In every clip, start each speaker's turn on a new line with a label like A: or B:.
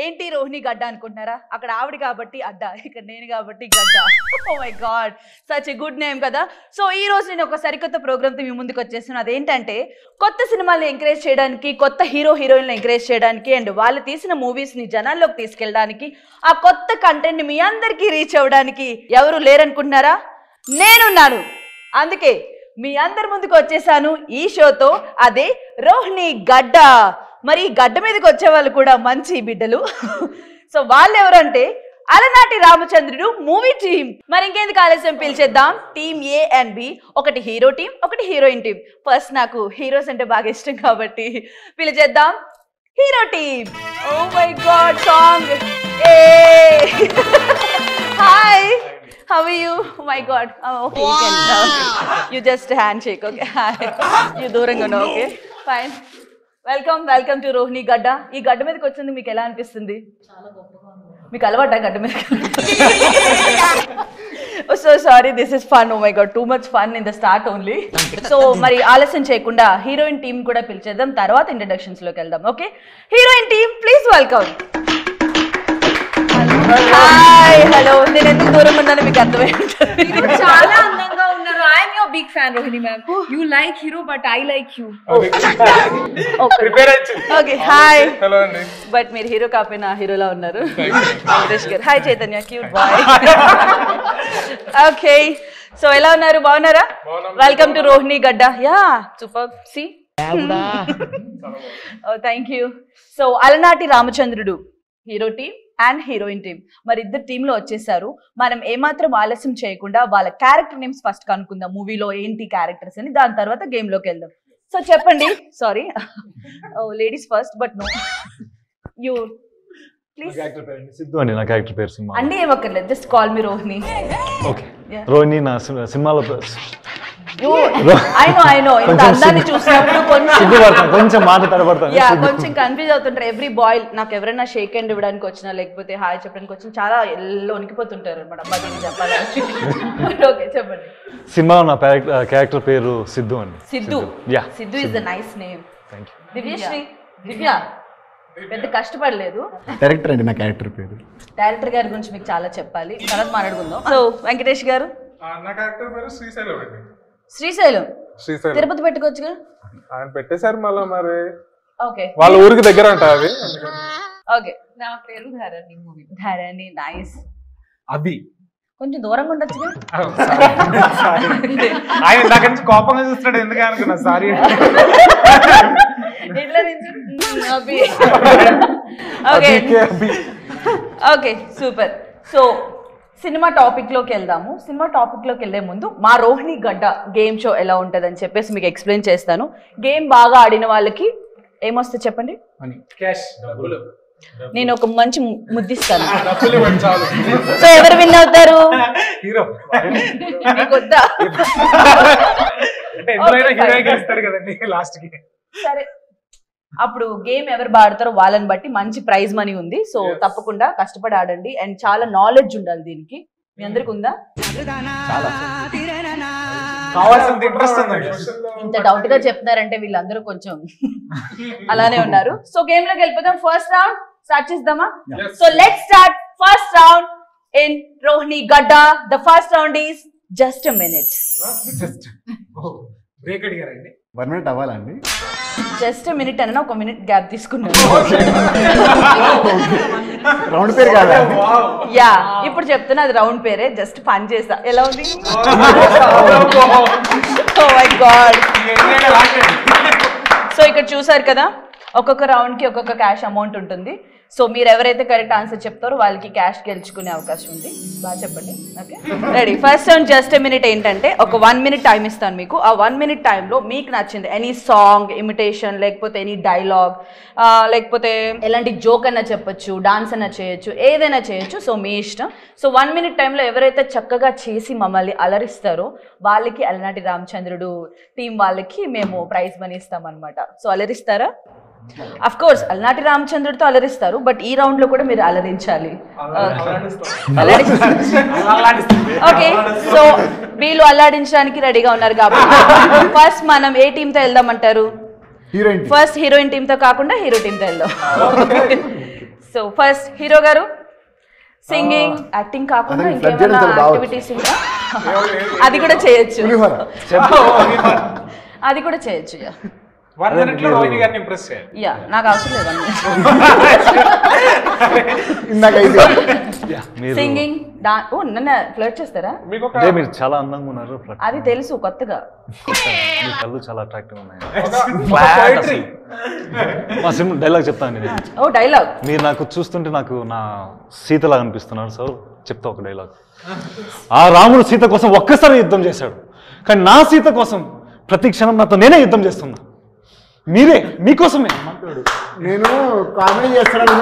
A: ఏంటి రోహిణి గడ్డ అనుకుంటున్నారా అక్కడ ఆవిడ కాబట్టి అడ్డ ఇక్కడ నేను కాబట్టి గడ్డ oh my god such a good name కదా సో ఈ రోజు నేను ఒక సరికొత్త ప్రోగ్రామ్తో మీ ముందుకు వచ్చేసాను అదేంటంటే కొత్త సినిమాల్ని ఎంకరేజ్ చేయడానికి కొత్త హీరో హీరోయిన్లు ఎంకరేజ్ చేయడానికి అండ్ వాళ్ళు తీసిన మూవీస్ని జనాల్లోకి తీసుకెళ్ళడానికి ఆ కొత్త కంటెంట్ని మీ అందరికీ రీచ్ అవ్వడానికి ఎవరు లేరనుకుంటున్నారా నేనున్నాను అందుకే మీ అందరి ముందుకు వచ్చేసాను ఈ షోతో అదే రోహిణి గడ్డ మరి ఈ గడ్డ మీదకి వచ్చే వాళ్ళు కూడా మంచి బిడ్డలు సో వాళ్ళు ఎవరంటే అలనాటి రామచంద్రుడు మూవీ టీం మరి ఇంకెందుకు ఆలస్యం పిలిచేద్దాం టీమ్ ఏ అండ్ బి ఒకటి హీరో టీం ఒకటి హీరోయిన్ టీం ఫస్ట్ నాకు హీరోస్ అంటే బాగా ఇష్టం కాబట్టి పిలిచేద్దాం hero team oh my god song ఏ hi how you my god okay you can you just hand shake okay hi you దూరంగా ఉన్నావు okay fine welcome welcome to Rohini గడ్డ ఈ గడ్డ మీదకి వచ్చింది మీకు ఎలా అనిపిస్తుంది మీకు అలవాటా గడ్డ మీద so sorry this is fun oh my god too much fun in the start only so మరి ఆలస్యం చేయకుండా హీరోయిన్ టీం కూడా పిలిచేద్దాం తర్వాత ఇంట్రడక్షన్స్ లోకి వెళ్దాం okay heroine team please welcome hi hello నేను ఎందుకు దూరం ఉన్నానో మీకు అర్థమై ఉంటుంది
B: మీరు చాలా అందంగా ఉన్నారు I'm your big fan Rohini ma'am you like hero but I like you
C: prepare వచ్చింది
A: ఓకే హాయ్
C: హలో అండి
A: బట్ మీరు హీరో కాకపోయినా హీరోలా ఉన్నారు Venkatesh garu hi Chaitanya cute boy okay so ఎలా ఉన్నారు బాగున్నారా
C: బాగున్నాం.
A: వెల్కమ్ టు రోహిణి గడ్డ యా సూపర్ సి thank you so Alanati Ramachandrudu hero team and heroine team మరి ఇద్దరు టీంలో వచ్చేసారు మనం ఏమాత్రం ఆలస్యం చేయకుండా వాళ్ళ క్యారెక్టర్ నేమ్స్ ఫస్ట్ కనుక్కుందాం మూవీలో ఏంటి క్యారెక్టర్స్ అని దాని తర్వాత game లోకి వెళ్దాం సో చెప్పండి sorry ladies first but no you please
D: character పేరు అండి సిద్ధు అండి నా క్యారెక్టర్ పేరు సినిమా
A: అండి ఏమక్కర్లేదు just call me Rohini
D: okay
A: Yeah.
D: Rohini నా సి- సినిమాలో
A: ఐ నో ఐ నో ఇంత
D: కొంచెం
A: అందాన్ని
D: సిగ్గు-
A: చూసినప్పుడు కొంచెం
D: సిగ్గుపడతాను కొంచెం మాట తడబడతాను
A: యా
D: సిగ్గు.
A: కొంచెం కన్ఫ్యూజ్ అవుతుంటారు ఎవ్రీ బాయ్ నాకు ఎవరైనా షేక్ హ్యాండ్ ఇవ్వడానికి వచ్చినా లేకపోతే హాయ్ చెప్పడానికి వచ్చినా చాలా ఎల్లో వణికిపోతుంటారు అనమాట అబ్బాయి చెప్పాలి ఓకే చెప్పండి
D: సినిమాలో నా క్యారెక్టర్ పేరు సిద్ధు అండి
A: Siddhu
D: yeah
A: Siddhu is the nice name
D: thank you
A: Divyasri Divya పెద్ద కష్టపడలేదు
E: డైరెక్టర్ అండి నా క్యారెక్టర్ పేరు
A: డైరెక్టర్ గారి గురించి మీకు చాలా చెప్పాలి తర్వాత మాట్లాడుకుందాం సో వెంకటేష్ గారు
C: ఆ, నా క్యారెక్టర్ పేరు శ్రీశైలం అండి
A: శ్రీశైలం
C: శ్రీశైలం
A: తిరుపతి పెట్టుకోవచ్చుగా
C: ఆయన పెట్టేశారు మళ్ళీ మరి
A: ఓకే
C: వాళ్ళ ఊరికి దగ్గర అంట అది
A: ఓకే
B: నా పేరు ధరణి మూవీ
A: ధరణి నైస్
C: అది
A: కొంచెం దూరంగా ఉండొచ్చుగా
C: ఆయన నాకు నుంచి కోపంగా చూస్తున్నాడు ఎందుకు అనుకున్నా సారీ
A: ఇట్లా నుంచి అభి ఓకే ఓకే సూపర్ సో సినిమా టాపిక్ లోకి వెళ్దాము సినిమా టాపిక్ లోకి వెళ్లే ముందు మా రోహిణి గడ్డ గేమ్ షో ఎలా ఉంటుందని చెప్పేసి మీకు ఎక్స్ప్లెయిన్ చేస్తాను గేమ్ బాగా ఆడిన వాళ్ళకి ఏమొస్తుంది చెప్పండి
C: క్యాష్ డబ్బులు
A: నేను ఒక మంచి ము- ముద్దిస్తాను
C: డబ్బులు ఇవ్వండి చాలు
A: సో ఎవరు విన్ అవుతారు
C: హీరో
A: మీకు వద్దా
C: అంటే ఎందులో
A: Okay,
C: హీరో
A: fine.
C: గెలుస్తాడు కదండి లాస్ట్ కి
A: సరే అప్పుడు గేమ్ ఎవరు బాడతారో వాళ్ళని బట్టి మంచి ప్రైజ్ మనీ ఉంది సో
C: Yes.
A: తప్పకుండా కష్టపడి ఆడండి అండ్ చాలా నాలెడ్జ్ ఉండాలి దీనికి మీ అందరికి ఉందా
C: కావాల్సినంత ఇంట్రెస్ట్ ఉందండి
A: ఇంత డౌట్ గా చెప్తున్నారంటే వీళ్ళందరూ కొంచెం అలానే ఉన్నారు సో గేమ్ లోకి వెళ్ళిపోదాం ఫస్ట్ రౌండ్ స్టార్ట్ చేద్దామా
C: Yes.
A: So let start first round in Rohini గడ్డ the first round is just minute
C: just break అడిగారండి
E: వన్ మినిట్ అవ్వాలండి
A: జస్ట్ మినిట్ అన్న ఒక మినిట్ గ్యాప్ తీసుకున్నాను
E: రౌండ్ పేరు కాదా
A: యా ఇప్పుడు చెప్తున్నా అది రౌండ్ పేరే జస్ట్ పని చేసా ఎలా ఉంది ఓ మై గాడ్ సో ఇక్కడ చూసారు కదా ఒక్కొక్క రౌండ్ కి ఒక్కొక్క క్యాష్ అమౌంట్ ఉంటుంది సో మీరు ఎవరైతే కరెక్ట్ ఆన్సర్ చెప్తారో వాళ్ళకి క్యాష్ గెలుచుకునే అవకాశం ఉంది బాగా చెప్పండి okay ready first round just minute ఏంటంటే ఒక వన్ మినిట్ టైం ఇస్తాను మీకు ఆ వన్ మినిట్ టైంలో మీకు నచ్చింది ఎనీ సాంగ్ ఇమిటేషన్ లేకపోతే ఎనీ డైలాగ్ లేకపోతే ఎలాంటి జోక్ అన్నా చెప్పొచ్చు డాన్స్ అన్నా చేయొచ్చు ఏదైనా చేయొచ్చు సో మీ ఇష్టం సో వన్ మినిట్ టైంలో ఎవరైతే చక్కగా చేసి మమ్మల్ని అలరిస్తారో వాళ్ళకి అలనాటి రామచంద్రుడు టీం వాళ్ళకి మేము ప్రైజ్ మనీ ఇస్తాం అనమాట సో అలరిస్తారా అఫ్ కోర్స్ అలనాటి రామచంద్రుడితో అలరిస్తారు బట్ ఈ రౌండ్ లో కూడా మీరు అలరించాలి ఓకే సో వీళ్ళు అల్లాడించడానికి రెడీగా ఉన్నారు కాబట్టి ఫస్ట్ మనం ఏ టీంతో వెళ్దామంటారు
E: హీరోయిన్
A: ఫస్ట్ హీరోయిన్ టీంతో కాకుండా హీరో టీంతో వెళ్దాం so first hero garu singing acting కాకుండా
E: అదే ఫ్లడ్
A: ఇంకేమైనా
E: చేయడం చాలా బాగా
A: యాక్టివిటీస్ ఇంకా అది కూడా చేయొచ్చు
E: పులిహోర
A: అది కూడా చేయొచ్చు యా
C: వన్ మినిట్ లో రోహిణి గారిని ఇంప్రెస్ చేయాలి
A: యా నాకు అవసరం లేదు
E: ఇందాక అయితే
D: మీరు
A: సింగింగ్ డా ఓ నన్ను ఫ్లర్ట్ చేస్తారా
C: మీకు ఒక
D: అంటే మీరు చాలా అందంగా ఉన్నారు Flat-
A: అది తెలుసు కొత్తగా
D: మీ కళ్ళు చాలా అట్రాక్టివ్ ఉన్నాయి
C: ఒక poetry.
D: మా సిమ్ డైలాగ్ చెప్తాను నేను
A: ఓ డైలాగ్
D: మీరు నాకు చూస్తుంటే నాకు నా సీతలా అనిపిస్తున్నారు సో చెప్తా ఒక డైలాగ్ ఆ రాముడు సీత కోసం ఒక్కసారి యుద్ధం చేశాడు కానీ నా సీత కోసం ప్రతి క్షణం నాతో నేనే యుద్ధం చేస్తున్నా మీరే మీకోసమే
E: నేను కామెడీ చేస్తాను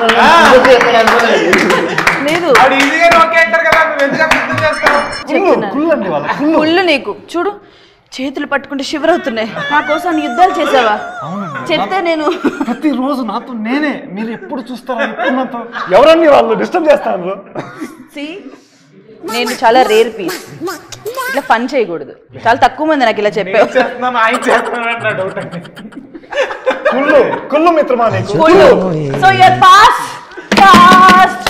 A: లేదు
C: వాడు ఈజీగా ఓకే అంటారు కదా నువ్వు ఎందుకు అంత యుద్ధం చేస్తావు
A: చెప్తున్నాను
D: కుళ్ళు అండి వాళ్ళ
A: కుళ్ళు నీకు చూడు చేతులు పట్టుకుంటే షివర్ అవుతున్నాయి నా కోసం నీ యుద్ధాలు చేసావా చెప్తే నేను
D: ప్రతిరోజు నాతో నేనే మీరు ఎప్పుడు చూస్తారా ఎప్పుడు నాతో ఎవరన్నీ వాళ్ళు డిస్టర్బ్ చేస్తారు
A: సి నేను చాలా రేర్ పీస్ ఇట్లా ఫన్ చేయకూడదు చాలా తక్కువ మంది నాకు ఇలా చెప్పావు
C: నేను చేస్తున్నాను ఆయన చేస్తున్నాను అంటే నా డౌట్ అండి
D: కుళ్ళు కుళ్ళు మిత్రమా నీకు
A: కుళ్ళు so you're pass past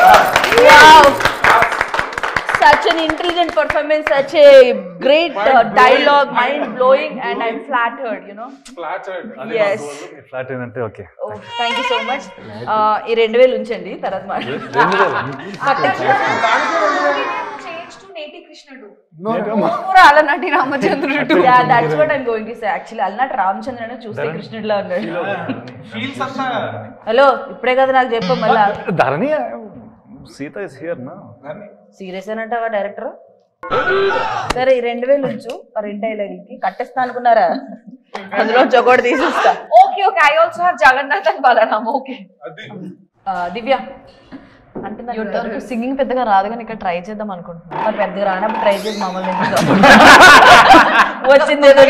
A: such an intelligent performance such a great uh, dialogue mind blowing and i'm flattered you know yes
D: flat ఏంటంటే okay
A: oh thank you so much uh, ఈ రెండు వేలు ఉంచండి తర్వాత
B: Change to Neti Krishna do.
A: Alanati Ramachandrudu yeah that's what I'm going to say actually Alanati Ramachandrudu చూస్తే కృష్ణుడిలా ఉన్నాడు
C: feels అంతా
A: hello ఇప్పుడే కదా నాకు చెప్పు మళ్ళా
D: ధరణి సీత ఇస్ హియర్ నా
A: సీరియస్ అంటావా డైరెక్టర్ సరే ఈ రెండు వేలు ఉంచు ఆ రెండు డైలాగులకి కట్టేస్తా అనుకున్నారా అందులో చొకోటి తీసేస్తా
B: Okay, okay. I also have Jagannath and Balaram. Okay.
A: ఆ, దివ్య అంటున్నారు
F: సింగింగ్ పెద్దగా రాదు కానీ ఇక్కడ ట్రై చేద్దాం అనుకుంటున్నాను
A: మరి పెద్దగా రానప్పుడు ట్రై చేసి మమ్మల్ని ఎందుకు? వచ్చింది ఏదో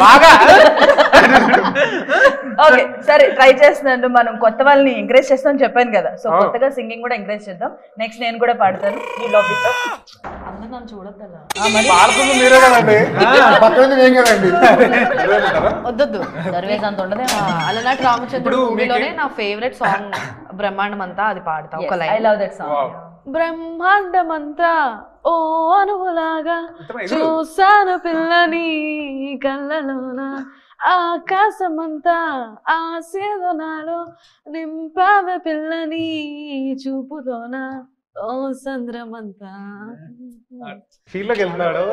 A: ఓకే సరే ట్రై చేస్తున్నాను మనం కొత్త వాళ్ళని ఎంకరేజ్ చేస్తాం చెప్పాను కదా సో కొత్తగా సింగింగ్ కూడా ఎంకరేజ్ చేద్దాం నెక్స్ట్ నేను కూడా పాడతాను ఈ లోపల
F: అందరు నన్ను చూడొద్దలా
C: పాడుతుంది మీరే కదండి
E: పక్కన ఏం కదండి
F: వద్దొద్దు
A: సర్వేస్ అంత ఉండదే
F: అలనాటి రామచంద్ర
C: ఇప్పుడు
F: మూవీలోనే నా ఫేవరెట్ సాంగ్ బ్రహ్మాండం అంతా అది పాడతా ఒక
A: I
F: line
A: love that song
F: బ్రహ్మాండమంతా ఓ అనువులాగా చూసాను పిల్లని కళ్ళలోన ఆకాశమంతా ఆశీర్వనాలు నింపావే పిల్లని చూపులోన ఓ సంద్రమంతా
C: ఫీల్ లోకి వెళ్తున్నాడు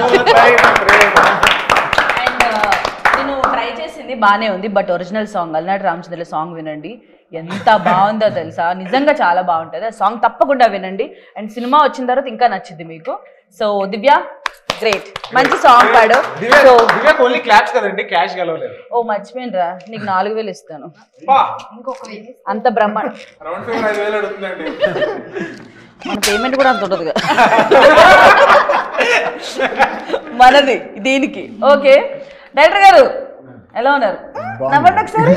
A: అండ్ నేను ట్రై చేసింది బానే ఉంది but original song Alanati Ramachandra song వినండి ఎంత బాగుందో తెలుసా నిజంగా చాలా బాగుంటుంది ఆ సాంగ్ తప్పకుండా వినండి అండ్ సినిమా వచ్చిన తర్వాత ఇంకా నచ్చింది మీకు సో దివ్య గ్రేట్ మంచి సాంగ్ పాడు సో
C: దివ్యాకి ఓన్లీ క్లాప్స్ కదండి క్యాష్ గెలవలేదు
A: ఓ మర్చిపోయినరా నీకు నాలుగు వేలు ఇస్తాను
C: బా
A: అంత బ్రహ్మాండం
C: రౌండ్ ఫిగర్ ఐదు వేలు అడుగుతుందండి
A: మన పేమెంట్ కూడా అంత ఉండదు మనది దీనికి ఓకే డైరెక్టర్ గారు ఎలా ఉన్నారు నవ్వండి ఒకసారి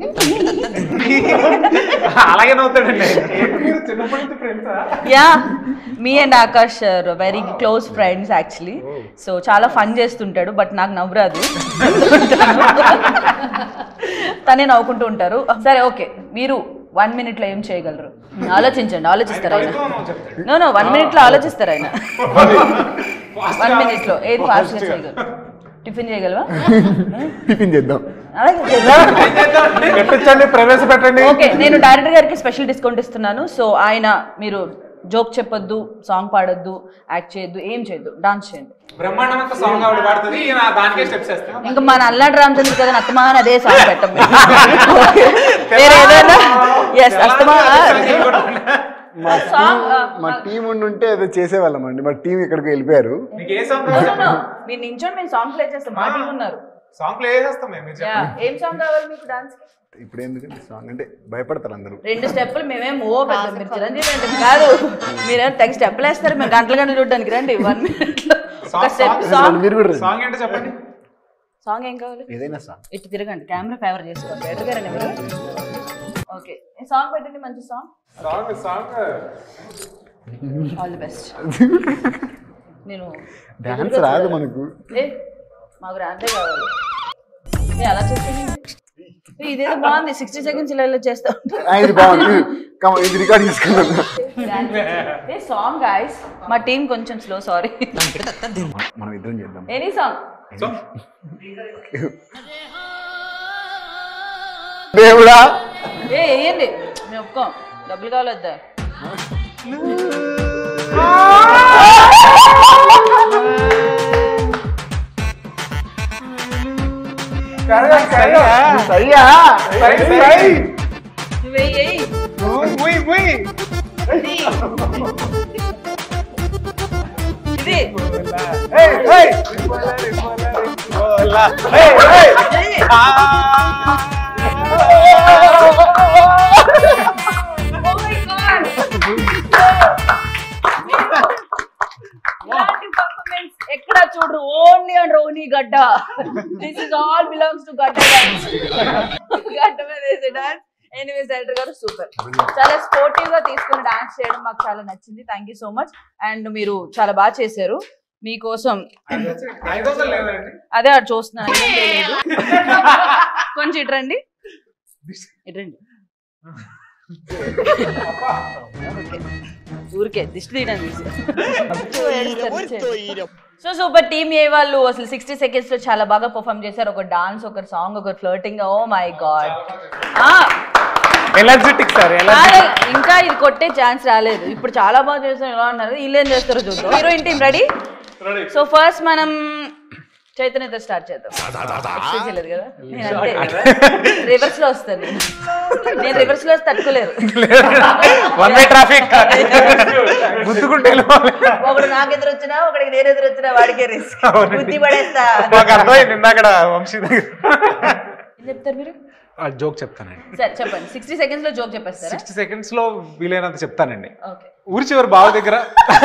C: అలాగే నవ్వుతాడండి మీరు చిన్నప్పటి నుంచి ఫ్రెండ్సా
A: యా మీ and Akash very close friends actually so చాలా ఫన్ చేస్తుంటాడు బట్ నాకు నవ్వురాదు తనే నవ్వుకుంటూ ఉంటారు సరే ఓకే మీరు వన్ మినిట్ లో ఏం చేయగలరు ఆలోచించండి ఆలోచిస్తారు ఆయన నో నో వన్ మినిట్ లో ఆలోచిస్తారు ఆయన వన్ మినిట్ లో ఏది ఫాస్ట్ గా చేయగలరు టిఫిన్ చేయగలవా
E: టిఫిన్ చేద్దాం
A: అలాగే చేద్దాం.
C: పెట్టించండి ప్రవేశపెట్టండి
A: ఓకే నేను డైరెక్టర్ గారికి స్పెషల్ డిస్కౌంట్ ఇస్తున్నాను సో ఆయన మీరు జోక్ చెప్పొద్దు సాంగ్ పాడొద్దు యాక్ట్ చేయొద్దు ఏం చేయొద్దు డాన్స్ చేయండి
C: బ్రహ్మాండం అంతా సాంగ్ ఆవిడ పాడుతుంది ఈయన దానికే స్టెప్స్ వేస్తాం
A: ఇంకా మన అల్లాడి రామచంద్ర కదా అత్తమాన్ అదే సాంగ్ పెట్టం వేరే ఏదైనా ఎస్ అస్తమా
E: మా
A: సాంగ్
E: టీం మా టీం ఉండి ఉంటే ఏదో చేసేవాళ్ళం అండి మా టీం ఇక్కడికి వెళ్ళిపోయారు
C: మీకు ఏ సాంగ్ కావాలి
A: మీరు నించోండి మేము సాంగ్ ప్లే చేస్తాం మా team ఉన్నారు
C: సాంగ్ ప్లే చేసేస్తాం మేము మీరు
A: Yeah. ఏం సాంగ్ కావాలి మీకు డాన్స్
E: ఇప్పుడు ఎందుకంటే సాంగ్ అంటే భయపడతారు అందరూ
A: రెండు స్టెప్పులు మేమేం ఓ పెద్ద మీరు చిరంజీవి అంటే కాదు మీరేం తెగ స్టెప్పులు వేస్తారు మేము గంటల గంటలు చూడడానికి రండి వన్ మినిట్ లో ఒక స్టెప్ సాంగ్
E: మీరు కూడా రండి.
C: సాంగ్ ఏంటో చెప్పండి
A: సాంగ్ ఏం కావాలి
E: ఏదైనా సాంగ్
A: ఇటు తిరగండి కెమెరా ఫేవర్ చేసుకోండి బయట గారండి మీరు ఓకే సాంగ్ పెట్టండి మంచి song
C: song song
A: all the best నేను
E: డాన్స్ రాదు మనకు
A: ఏ మాకు రాంతే కావాలి ఏ అలా చేస్తాను ఇదేదో బాగుంది సిక్స్టీ సెకండ్స్ ఇలా ఇలా చేస్తా
E: ఆ, ఇది బాగుంది కమ ఇది రికార్డ్ చేసుకున్నాను
A: ఏ సాంగ్ గాయస్ మా టీం కొంచెం స్లో సారీ
E: మనం ఇద్దరం చేద్దాం
A: ఎనీ సాంగ్
E: దేవుడా
A: ఏ వేయండి మేము ఒప్పుకోం డబ్బులు కావాలి వద్దా
E: సయ్యా
A: నువ్వు వెయ్యి, వెయ్యి.
C: ఉయ్, ఉయ్.
A: ఇది. ఇది
C: ఏయ్, ఏయ్. ఏయ్, ఏయ్.
A: ఇది. Oh my God. ఇలాంటి performance ఎక్కడ చూడరు ఓన్లీ అండ్ రోహిణి గడ్డ this is all belongs to గడ్డ డాన్స్ గడ్డ మీద వేసే dance anyways director garu super చాలా స్పోర్టివ్ గా తీసుకుని డాన్స్ చేయడం మాకు చాలా నచ్చింది thank you so much and మీరు చాలా బాగా చేశారు మీకోసం
C: ఐదు వందలు లేదండి
A: అదే అటు చూస్తున్నాను ఏం లేదు. కొంచెం ఇట్రండి ఇట్రండి ఓకే. ఊరికే దిష్టి తీయడానికి సో సూపర్ టీమ్ ఏ వాళ్ళు అసలు సిక్స్టీ సెకండ్స్ లో చాలా బాగా పర్ఫామ్ చేశారు ఒక డాన్స్ ఒక సాంగ్ ఒక ఫ్లోటింగ్ ఓ మై గాడ్
C: ఎలర్జెటిక్ సార్
A: ఇంకా ఇది కొట్టే ఛాన్స్ రాలేదు ఇప్పుడు చాలా బాగా చేస్తారు ఎలా అన్నారు వీళ్ళు ఏం చేస్తారో చూద్దాం heroine team ready so first మనం చైతన్యతో స్టార్ట్ చేద్దాం Expect చేయలేదు కదా నేను అంతే రివర్స్ లో వస్తాను నేను. నేను రివర్స్ లో వస్తే తట్టుకోలేరు
C: వన్ వే ట్రాఫిక్ గుద్దుకుంటే వెళ్ళిపోవాలి.
A: ఒకడు నాకు ఎదురు వచ్చినా ఒకడికి నేను ఎదురు వచ్చినా వాడికే రిస్క్
C: అవునండి.
A: బుద్ధి పడేస్తా
C: మాకు అర్థమైంది ఇందాక వంశీ దగ్గర
A: ఏం చెప్తారు మీరు
C: జోక్ చెప్తానండి
A: సరే చెప్పండి సిక్స్టీ సెకండ్స్ లో జోక్ చెప్పేస్తారా
C: సిక్స్టీ సెకండ్స్ లో వీలైనంత చెప్తానండి
A: ఓకే
C: ఊరి చివరి బావ దగ్గర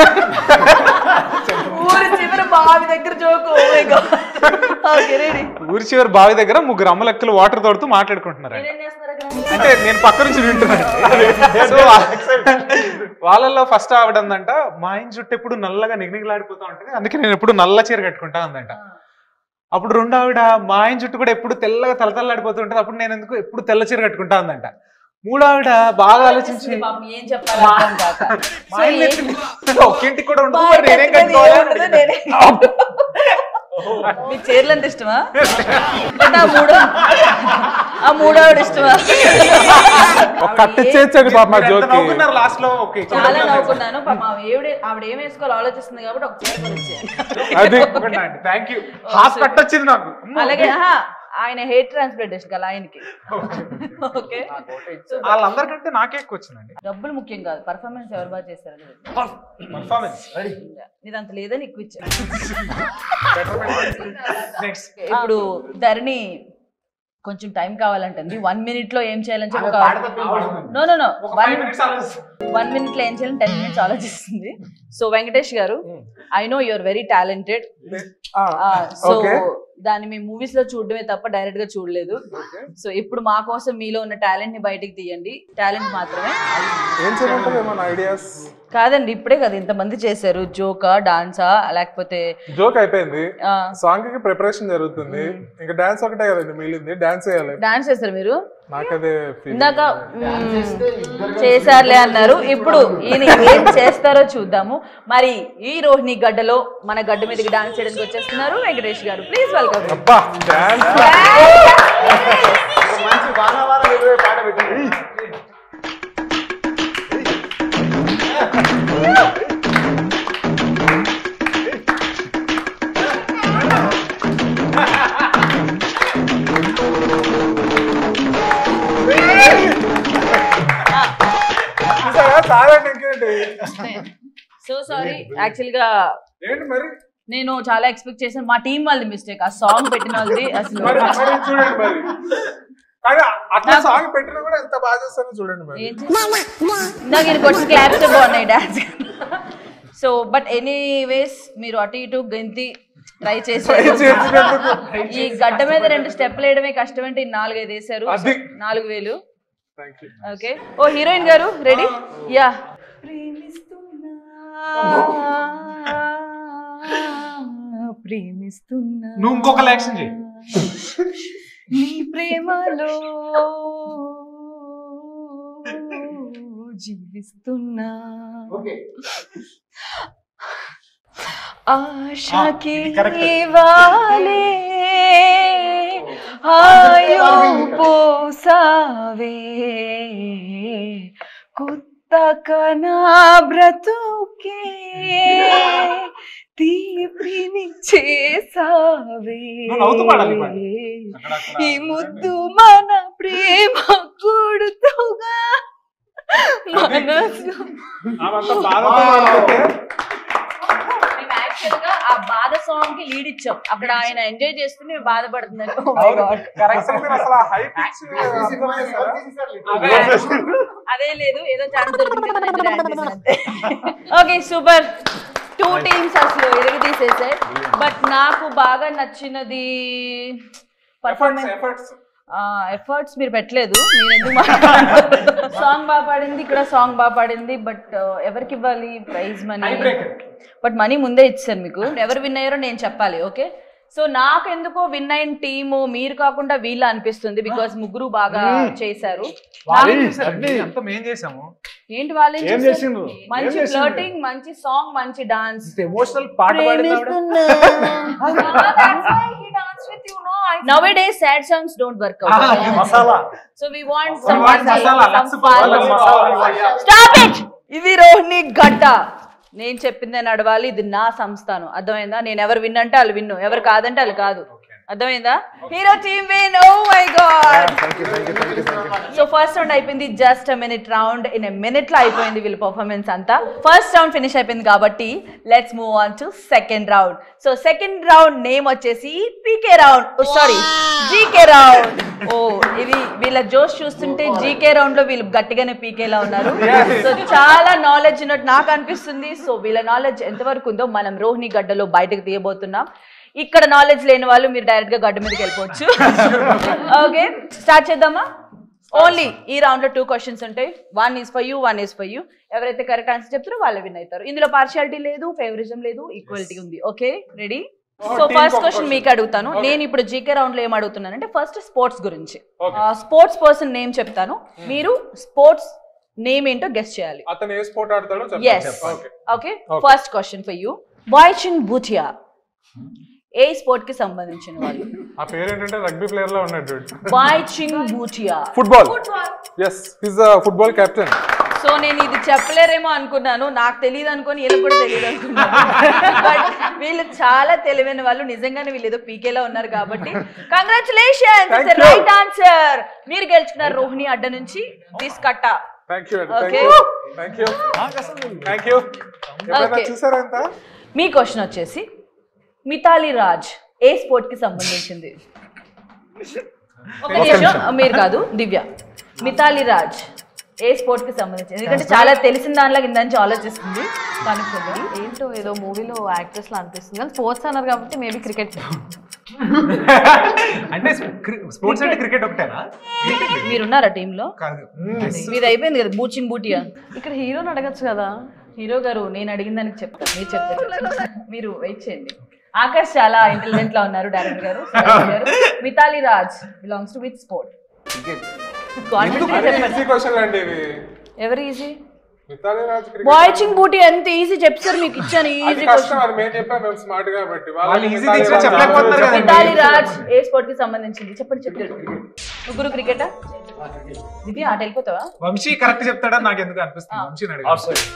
A: ఊరి చివరి బావి దగ్గర జోక్ ఓకే రెడీ
C: ఊరి చివరి బావి దగ్గర ముగ్గురు అమ్మలెక్కలు వాటర్ తోడుతూ మాట్లాడుకుంటున్నారు
A: మీరేం చేస్తున్నారు అక్కడ
C: అంటే నేను పక్క నుంచి వింటున్నాను సో వాళ్ళల్లో ఫస్ట్ ఆవిడందంట మా ఆయన జుట్టు ఎప్పుడు నల్లగా నిగనిగలాడిపోతా ఉంటుంది అందుకే నేను ఎప్పుడు నల్ల చీర కట్టుకుంటా ఉందంట అప్పుడు రెండు ఆవిడ మా ఆయన జుట్టు కూడా ఎప్పుడు తెల్లగా తలతల్లాడిపోతూ ఉంటుంది అప్పుడు నేను ఎందుకు ఎప్పుడు తెల్ల చీర కట్టుకుంటా ఉందంట మూడు ఆవిడ బాగా ఆలోచించి
A: పాపం ఏం చెప్పాలి అర్థం కాక.
C: మా
A: సో
C: ఆయన
A: ఏం-
C: నెత్తి- ఒక్కింటికి కూడా ఉండదు
A: మా
C: మరి నేనేం
A: ఇంటికి
C: కట్టుకోవాలి
A: ఏముండదు, నేనే. మీకు చీరలు ఎంత ఇష్టమా లేదా ఆ మూడో ఆ మూడో ఆవిడ ఇష్టమా
C: ఒక కత్తి చేర్చండి పాప మా జోక్ లాస్ట్ లో ఓకే
A: చాలా నవ్వుకున్నాను పాపం ఆవిడ ఏవిడే ఆవిడ ఏం వేసుకోవాలో ఆలోచిస్తుంది కాబట్టి ఒక చీర కొనిచ్చాను
C: అది థ్యాంక్ యూ హాఫ్ కట్ వచ్చింది నాకు అమ్మో.
A: అలాగే ఆహా, ఆయన హెయిర్ ట్రాన్స్ప్లాంటేషన్ కదా ఆయనకి ఓకే
C: వాళ్ళందరికంటే నాకే ఎక్కువ వచ్చిందండి
A: డబ్బులు ముఖ్యం కాదు పర్ఫార్మెన్స్ ఎవరు బాగా చేస్తారు అనేది.
C: పర్ఫార్మెన్స్
A: నీదంత లేదని ఎక్కువ ఇచ్చా
C: నెక్స్ట్
A: ఇప్పుడు ధరణి కొంచెం టైం కావాలంటుంది వన్ మినిట్ లో ఏం చేయాలని చెప్పి no no no one one minute లో ఏం చేయాలని టెన్ మినిట్స్ ఆలోచిస్తుంది so Venkatesh garu I know your very talented so
E: Okay.
A: దాన్ని మేము మూవీస్ లో చూడడమే తప్ప డైరెక్ట్ గా చూడలేదు సో ఇప్పుడు మా కోసం మీలో ఉన్న టాలెంట్ ని బయటికి తీయండి టాలెంట్ మాత్రమే
E: ఏం చేయమంటారు ఏమన్నా ఐడియాస్
A: కాదండి ఇప్పుడే కదా ఇంతమంది చేశారు జోకా డాన్సా లేకపోతే
G: జోక్ అయిపోయింది
A: ఆ,
G: సాంగ్ కి ప్రిపరేషన్ జరుగుతుంది ఇంకా డాన్స్ ఒకటే కదండి మిగిలింది డాన్స్ చేయాలి
A: డాన్స్ చేస్తారు మీరు
G: నాకదే feeling.
A: ఇందాక మ్మ్, చేశారులే అన్నారు ఇప్పుడు ఈయన ఏం చేస్తారో చూద్దాము మరి ఈ రోహిణి గడ్డలో మన గడ్డ మీదకి డాన్స్ చేయడానికి వచ్చేస్తున్నారు వెంకటేష్ గారు ప్లీజ్ వెల్కమ్
G: అబ్బా డాన్స్
E: మంచి వాన వాన ఎదురే పాట పెట్టింది
G: సాగండి ఇంకేంటి
A: సో సారీ యాక్చువల్ గా
G: ఏంటి మరి
A: నేను చాలా ఎక్స్పెక్ట్ చేశాను మా టీం వాళ్ళది మిస్టేక్ ఆ సాంగ్ పెట్టిన వాళ్ళది అసలు
G: మరి మరి చూడండి మరి కానీ అట్లా సాంగ్ పెట్టినా కూడా ఎంత బాగా చేస్తారో చూడండి మరి
A: ఏం చేశారు? నాకు ఇది కొంచెం క్లాప్స్ బాగున్నాయి డాన్స్ సో బట్ ఎనీవేస్ మీరు అటు ఇటు గెంతి ట్రై చేశారు
G: చేసినందుకు
A: ఈ గడ్డ మీద రెండు స్టెప్లు వేయడమే కష్టం అంటే ఈ నాలుగైదు వేసారు
G: అది.
A: నాలుగు వేలు
G: thank you
A: okay oh heroine garu ready yeah ప్రేమిస్తున్నా
C: నువ్వు ఇంకొక యాక్షన్ చేయి
B: నీ ప్రేమలో జీవిస్తున్నా ఆశకి
C: ఇది correct.
B: వాలే ఆయో పోసావే కుత్తకనా బ్రతుకే తీపిని చేసావే
C: నువ్వు నవ్వుతూ పాడాలి ఈ పాట. అక్కడక్కడ
B: ఈ ముద్దు మన ప్రేమ కూడుతుగా మనసు
G: ఆమంతా బాధతో మాట్లాడితే
A: మేము యాక్చువల్ గా ఆ బాధ సాంగ్ కి లీడ్ ఇచ్చాం అక్కడ ఆయన ఎంజాయ్ చేస్తూ మేము బాధపడుతున్నారు Oh my God.
G: అసలు మీరు అసలు హై పిచ్
A: అదే లేదు ఏదో ఛాన్స్ దొరికింది కదా నేను డాన్స్ చేశాను అంతే ఓకే సూపర్ టూ టీమ్స్ అసలు ఎరుగు తీసేసాయి బట్ నాకు బాగా నచ్చినది పర్ఫార్మెన్స్
G: ఎఫర్ట్స్
A: ఎఫర్ట్స్ మీరు పెట్టలేదు మీరు ఎందుకు సాంగ్ బాగా పాడింది ఇక్కడ సాంగ్ బాగా పాడింది బట్ ఎవరికి ఇవ్వాలి ప్రైజ్ మనీ బట్ మనీ ముందే ఇచ్చాను మీకు ఎవరు విన్ అయ్యారో నేను చెప్పాలి ఓకే సో నాకు ఎందుకో విన్ అయిన టీము మీరు కాకుండా వీళ్ళు అనిపిస్తుంది బికాస్ ముగ్గురు బాగా చేశారు
C: వాళ్ళేం
A: నాకు-
C: చేశారండి అంతా మేం చేసాము
A: ఏంటి వాళ్ళు ఏం
D: ఏం
A: చేశారు?
D: చేసిండ్రు?
A: మంచి
D: ఏం చేసిండ్రు?
A: ఫ్లర్టింగ్ మంచి సాంగ్ మంచి డాన్స్
G: ఎమోషనల్ పాట పాడింది ఆవిడ.
A: Nowadays sad songs don't work
D: masala
A: so we want
C: We want masala, లక్స్
G: వాళ్ళ మసాలా.
A: స్టాప్ ఇట్ ఇది రోహిణి గడ్డ నేను చెప్పిందే నడవాలి ఇది నా సంస్థానం అర్థమైందా నేను ఎవరు విన్ అంటే వాళ్ళు విన్ను ఎవరు కాదంటే వాళ్ళు కాదు అర్థమైందా hero team win oh my god so first round అయిపోయింది just minute round in a minute లో అయిపోయింది వీళ్ళ పర్ఫార్మెన్స్ అంతా ఫస్ట్ రౌండ్ ఫినిష్ అయిపోయింది కాబట్టి let's move on to second round so second round name వచ్చేసి PK round sorry GK round ఓ ఇది వీళ్ళ జోష్ చూస్తుంటే జీకే రౌండ్ లో వీళ్ళు గట్టిగానే పీకేలా ఉన్నారు సో చాలా నాలెడ్జ్ ఉన్నట్టు నాకు అనిపిస్తుంది సో వీళ్ళ నాలెడ్జ్ ఎంతవరకు ఉందో మనం రోహిణి గడ్డలో బయటకు తీయబోతున్నాం ఇక్కడ నాలెడ్జ్ లేని వాళ్ళు మీరు డైరెక్ట్ గా గడ్డ మీదకి వెళ్ళిపోవచ్చు ఓకే స్టార్ట్ చేద్దామా ఓన్లీ ఈ రౌండ్ లో టూ క్వశ్చన్స్ ఉంటాయి one is for you one is for you ఎవరైతే కరెక్ట్ ఆన్సర్ చెప్తారో వాళ్ళే విన్ అవుతారు ఇందులో పార్షియాలిటీ లేదు ఫేవరిజం లేదు ఈక్వాలిటీ ఉంది okay ready so
G: team
A: first
G: కి ఒక
A: క్వశ్చన్
G: question.
A: మీకు అడుగుతాను నేను ఇప్పుడు జీకే రౌండ్ లో ఏం అడుగుతున్నానంటే ఫస్ట్ స్పోర్ట్స్ గురించి
G: Okay.
A: స్పోర్ట్స్ పర్సన్ నేమ్ చెప్తాను మీరు స్పోర్ట్స్ నేమ్ ఏంటో గెస్ట్ చేయాలి
G: అతను ఏ స్పోర్ట్ ఆడతాడో
A: ఎస్
G: చెప్పండి okay
A: okay
G: Okay.
A: First question for you Baichung Bhutia ఏ స్పోర్ట్ కి సంబంధించిన వాళ్ళు
G: ఆ పేరు ఏంటంటే రగ్బీ ప్లేయర్ లో ఉన్నాడు
A: Baichung Bhutia
G: football yes his football captain
A: so నేను ఇది చెప్పలేరేమో అనుకున్నాను నాకు తెలియదు అనుకొని వీళ్ళకి కూడా తెలియదు అనుకున్నాను బట్ వీళ్ళు చాలా తెలివైన వాళ్ళు నిజంగానే వీళ్ళు ఏదో పీకేలో ఉన్నారు కాబట్టి congratulation
G: Thank you.
A: Right answer మీరు గెలుచుకున్నారు రోహిణి అడ్డ నుంచి తీసుకట్ట
G: thank you thank
A: Okay.
G: You thank you thank you ఎప్పుడైనా
A: Okay.
G: చూసారా ఎంత
A: మీ క్వశ్చన్ వచ్చేసి మితాలి రాజ్ ఏ స్పోర్ట్ కి సంబంధించింది ఒక నిమిషం మీరు కాదు దివ్య మితాలి రాజ్ ఏ స్పోర్ట్ కి సంబంధించింది ఎందుకంటే చాలా తెలిసిన దానిలో కింద నుంచి ఆలోచిస్తుంది కనుక్కుంది
F: ఏంటో ఏదో మూవీలో యాక్ట్రెస్ లా అనిపిస్తుంది కానీ స్పోర్ట్స్ అన్నారు కాబట్టి మేబీ క్రికెట్
C: అంటే స్పోర్ట్స్ అంటే క్రికెట్ ఒకటేనా
A: మీరున్నారా టీమ్ లో
C: కాదు
A: మీది అయిపోయింది కదా బూచింగ్ బూటియా
F: ఇక్కడ హీరోని అడగచ్చు కదా
A: హీరో గారు నేను అడిగిన దానికి చెప్తాను మీరు చెప్తారు మీరు వెయిట్ చేయండి ఆకాష్ చాలా ఇంటెలిజెంట్ లా ఉన్నారు director garu Suresh garu Mithali Raj belongs to with sport confident
G: అదే
A: చెప్పండి
G: ఈజీ క్వశ్చన్ అండి ఇవి
A: ఎవరు ఈజీ
G: మిగతాది రాజు cricket
A: వాచింగ్ బూటీ ఎంత ఈజీ చెప్తారు మీకు ఇచ్చాను
G: అది
A: ఈజీ
G: కష్టం అది మేము చెప్పాం మేము స్మార్ట్ కాబట్టి
C: వాళ్ళు easy
G: మిగతాది
C: తెచ్చినా
G: రాజు
C: చెప్పలేకపోతున్నారు కదా.
A: మితాలి రాజ్ ఏ స్పోర్ట్ కి సంబంధించింది చెప్పండి చెప్పండి ముగ్గురు క్రికెటా ఇది ఆట వెళ్ళిపోతావా
C: వంశీ కరెక్ట్ చెప్తాడని నాకు ఎందుకు అనిపిస్తుంది వంశీని అడిగాను.